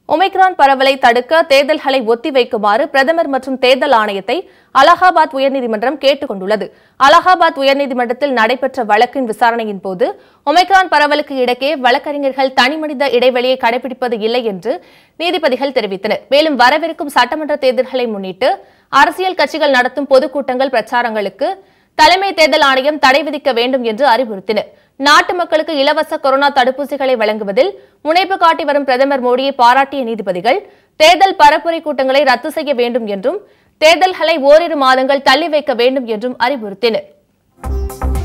Omicron பரவலை தடுக்க தேர்தல்களை ஒத்திவைக்குமாறு பிரதமர் மற்றும் தேர்தல் ஆணையத்தை அலகாபாத் உயர்நீதிமன்றம் கேட்டுக் கொண்டுள்ளது அலகாபாத் உயர்நீதிமன்றத்தில் நடைபெற்ற வழக்கின் விசாரணையின் போது ஒமைக்ரான் பரவலுக்கு இடையே வழக்கறிஞர்கள் தனிமனித இடைவெளியை கடைபிடிப்பது இல்லை என்று நீதிபதிகள் தெரிவித்தனர் மேலும் வரவிருக்கும் சட்டமன்ற தேர்தல்களை முன்னிட்டு அரசியல் கட்சிகள் நடத்தும் பொதுக்கூட்டங்கள் பிரச்சாரங்களுக்கு தலைமை தேர்தல் ஆணையம் தடை விதிக்க வேண்டும் என்று அறிவுறுத்தினர் நாட்டு மக்களுக்கு இலவச கொரோனா தடுப்பூசிகளை வழங்குவதில் முனைப்பு காட்டி வரும் பிரதமர் மோடியை பாராட்டிய நீதிபதிகள் தேர்தல் பரப்புரை கூட்டங்களை ரத்து செய்ய வேண்டும் என்றும் தேர்தல்களை ஓரிரு மாதங்கள் தள்ளி வைக்க வேண்டும் என்றும் அறிவுறுத்தினர்